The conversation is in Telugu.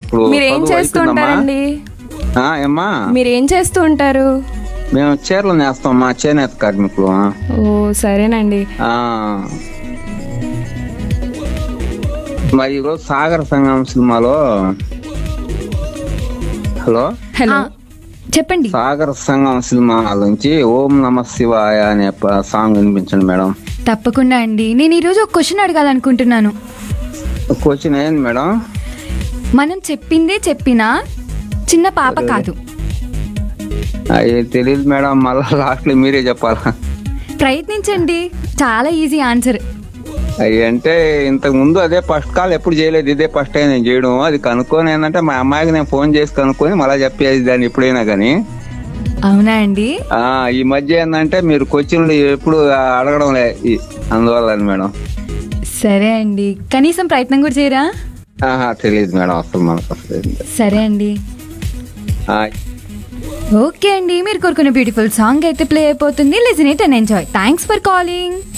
ఇప్పుడు మీరు ఏం చదువు చేస్తూ అయిపోయిందమ్మా? ఉంటారండి ఆ, ఏమ్మా మీరు ఏం చేస్తూ ఉంటారు మేము చీరలు నేస్తాం మా చేనేత కార్మికులు ఓ సరేనండి ఆ. మరి ఈరోజు సాగర సంగం సినిమాలో హలో హలో చెప్పండి సాగర సంగం సినిమా నుంచి ఓం నమ శివాయ అనే ప- సాంగ్ వినిపించండి మేడం తప్పకుండా అండి నేను ఈరోజు ఒక క్వశ్చన్ అడగాలనుకుంటున్నాను క్వశ్చన్ ఏంది మేడం మనం చెప్పిందే చెప్పినా చిన్న పాప కాదు అవి తెలియదు మేడం మళ్ళా లాస్ట్ లో మీరే చెప్పాలా ప్రయత్నించండి చాలా ఈజీ ఆన్సర్ అవి అంటే ఇంతకు ముందు అదే ఫస్ట్ కాల్ ఎప్పుడు చేయలేదు ఇదే ఫస్ట్ టైం నేను చేయడం అది కనుక్కొని ఏంటంటే మా అమ్మాయికి నేను ఫోన్ చేసి కనుక్కొని మళ్ళీ చెప్పేది దాన్ని ఎప్పుడైనా కానీ అవునా అండి ఆ, ఈ మధ్య ఏంటంటే మీరు క్వశ్చన్లు ఎప్పుడు అడగడం లే ఈ- అందువల్ల మేడం సరే అండి కనీసం ప్రయత్నం కూడా చేయరా ఆహా తెలియదు మేడం అసలు మనకు అసలు సరే అండి ఆ, ఓకే అండి మీరు కోరుకున్న బ్యూటిఫుల్ సాంగ్ అయితే ప్లే అయిపోతుంది listen it and enjoy thanks for calling